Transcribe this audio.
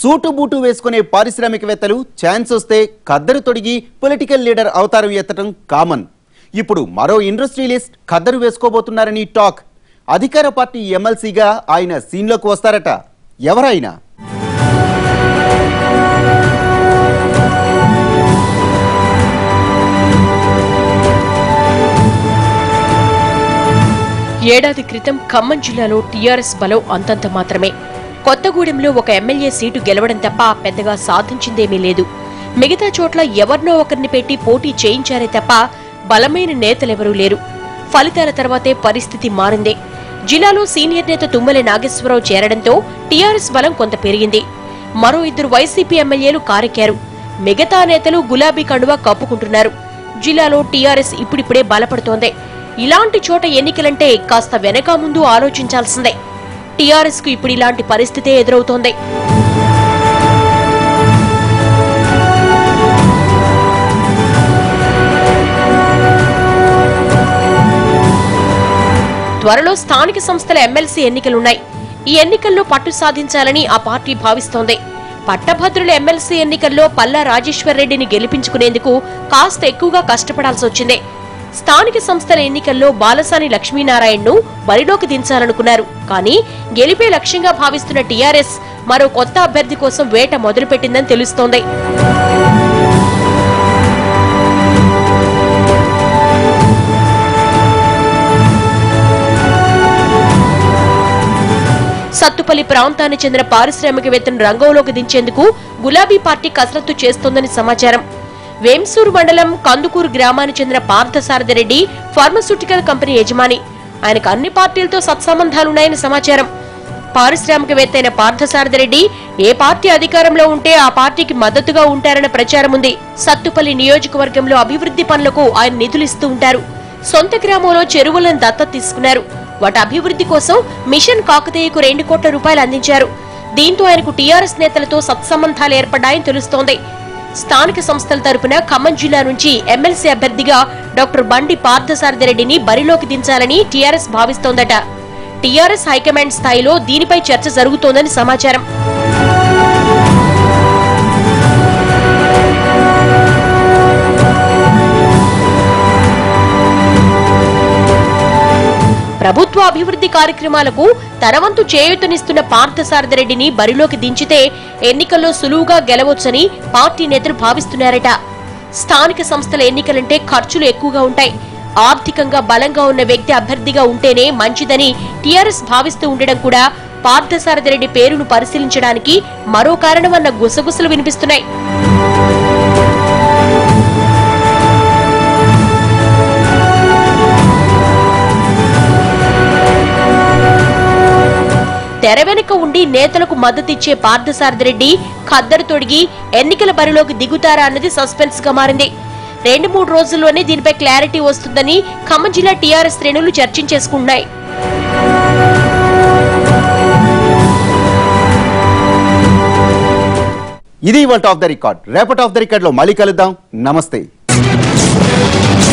suit boot వేసుకునే పారిశ్రామికవేత్తలు chance వస్తే ఖద్దరు తొడిగి పొలిటికల్ లీడర్ అవతారం ఎత్తడం కామన్ ఇప్పుడు మరో ఇండస్ట్రియలిస్ట్ ఖద్దరు వేసుకోబోతున్నారని టాక్ అధికార పార్టీ ఎమ్మెల్సీగా ఆయన సీన్లోకి వస్తారట ఎవరైనా ఏడాది క్రితం ఖమ్మం జిల్లాలో టీఆర్ఎస్ బలం అంతంత మాత్రమే కొత్తగూడెంలో ఒక ఎమ్మెల్యే సీటు గెలవడం తప్ప పెద్దగా సాధించిందేమీ లేదు మిగతా చోట్ల ఎవరినో ఒకరిని పెట్టి పోటీ చేయించారే తప్ప బలమైన నేతలెవరూ లేరు ఫలితాల తర్వాతే పరిస్థితి మారింది జిల్లాలో సీనియర్ నేత తుమ్మల నాగేశ్వరరావు చేరడంతో టీఆర్ఎస్ బలం కొంత పెరిగింది మరో ఇద్దరు వైసీపీ ఎమ్మెల్యేలు కారెక్కారు మిగతా నేతలు గులాబీ కండువా కప్పుకుంటున్నారు జిల్లాలో టీఆర్ఎస్ ఇప్పుడిప్పుడే బలపడుతోంది ఇలాంటి చోట ఎన్నికలంటే కాస్త వెనక ముందు ఆలోచించాల్సిందే టీఆర్ఎస్ కు ఇప్పుడు ఇలాంటి పరిస్థితే ఎదురవుతోంది త్వరలో స్థానిక సంస్థల ఎమ్మెల్సీ ఎన్నికలున్నాయి ఈ ఎన్నికల్లో పట్టు సాధించాలని ఆ పార్టీ భావిస్తోంది పట్టభద్రుల ఎమ్మెల్సీ ఎన్నికల్లో పల్లా రాజేశ్వర్ రెడ్డిని గెలిపించుకునేందుకు కాస్త ఎక్కువగా కష్టపడాల్సి వచ్చింది స్థానిక సంస్థల ఎన్నికల్లో బాలసాని లక్ష్మీనారాయణను బరిలోకి దించాలనుకున్నారు కానీ గెలిపే లక్ష్యంగా భావిస్తున్న టీఆర్ఎస్ మరో కొత్త అభ్యర్థి కోసం వేట మొదలుపెట్టిందని తెలుస్తోంది సత్తుపల్లి ప్రాంతానికి చెందిన పారిశ్రామికవేత్తను రంగంలోకి దించేందుకు గులాబీ పార్టీ కసరత్తు చేస్తోందని సమాచారం వేంసూరు మండలం కందుకూరు గ్రామానికి చెందిన పార్థసారథిరెడ్డి ఫార్మస్యూటికల్ కంపెనీ యజమాని ఆయనకు అన్ని పార్టీలతో సత్సంబంధాలున్నాయని సమాచారం పారిశ్రామికవేత్త అయిన పార్థసారథిరెడ్డి ఏ పార్టీ అధికారంలో ఉంటే ఆ పార్టీకి మద్దతుగా ఉంటారన్న ప్రచారం ఉంది సత్తుపల్లి నియోజకవర్గంలో అభివృద్ధి పనులకు ఆయన నిధులిస్తూ ఉంటారు సొంత గ్రామంలో చెరువులను దత్తత తీసుకున్నారు వాటి అభివృద్ధి కోసం మిషన్ కాకతీయకు రెండు కోట్ల రూపాయలు అందించారు దీంతో ఆయనకు టీఆర్ఎస్ నేతలతో సత్సంబంధాలు ఏర్పడ్డాయని తెలుస్తోంది స్థానిక సంస్థల తరపున ఖమ్మం జిల్లా నుంచి ఎమ్మెల్సీ అభ్యర్థిగా డాక్టర్ బండి పార్థసారథిరెడ్డిని బరిలోకి దించాలని టీఆర్ఎస్ భావిస్తోందట టీఆర్ఎస్ హైకమాండ్ స్థాయిలో దీనిపై చర్చ జరుగుతోందని సమాచారం ప్రభుత్వ అభివృద్ధి కార్యక్రమాలకు తన వంతు చేయూతనిస్తున్న పార్థసారథిరెడ్డిని బరిలోకి దించితే ఎన్నికల్లో సులువుగా గెలవొచ్చని పార్టీ నేతలు భావిస్తున్నారట స్థానిక సంస్థల ఎన్నికలంటే ఖర్చులు ఎక్కువగా ఉంటాయి ఆర్థికంగా బలంగా ఉన్న వ్యక్తి అభ్యర్థిగా ఉంటేనే మంచిదని టీఆర్ఎస్ భావిస్తూ ఉండడం కూడా పార్థసారథిరెడ్డి పేరును పరిశీలించడానికి మరో కారణమన్న గుసగుసలు వినిపిస్తున్నాయి తెర వెనుక ఉండి నేతలకు మద్దతిచ్చే పార్థసారథిరెడ్డి ఖద్దరు తొడిగి ఎన్నికల బరిలోకి దిగుతారా అన్నది సస్పెన్స్ గా మారింది రెండు మూడు రోజుల్లోనే దీనిపై క్లారిటీ వస్తుందని ఖమ్మం జిల్లా టీఆర్ఎస్ శ్రేణులు చర్చించేసుకుంటున్నాయి ఇది ఇవాళ ఆఫ్ ద రికార్డ్ రేపటి ఆఫ్ ద రికార్డ్ లో మళ్ళీ కలుద్దాం నమస్తే